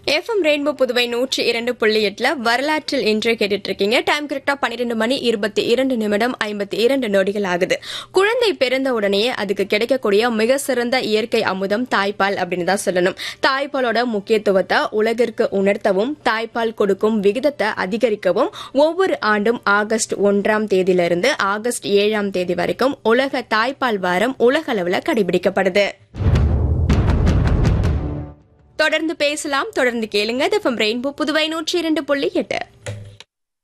FM rainbow Puduvai நூற்றி இரண்டு புள்ளி எட்டுல வரலாற்றில் இன்று கேட்டுட்டு இருக்கீங்க டைம் கரெக்டா பன்னிரெண்டு மணி இருபத்தி இரண்டு நிமிடம் ஐம்பத்தி இரண்டு நொடிகள் ஆகுது குழந்தை பிறந்த உடனேயே அதுக்கு கிடைக்கக்கூடிய மிக சிறந்த இயற்கை அமுதம் தாய்ப்பால் அப்படின்னு தான் சொல்லணும் தாய்ப்பாலோட முக்கியத்துவத்தை உலகிற்கு உணர்த்தவும் தாய்ப்பால் கொடுக்கும் விகிதத்தை அதிகரிக்கவும் ஒவ்வொரு ஆண்டும் ஆகஸ்ட் ஒன்றாம் தேதியிலிருந்து ஆகஸ்ட் ஏழாம் தேதி வரைக்கும் உலக தாய்ப்பால் வாரம் உலக அளவுல கடைபிடிக்கப்படுது தொடர்ந்து பேசலாம் தொடர்ந்து கேளுங்க ரெயின்போ புதுவை நூற்றி இரண்டு புள்ளி எட்டு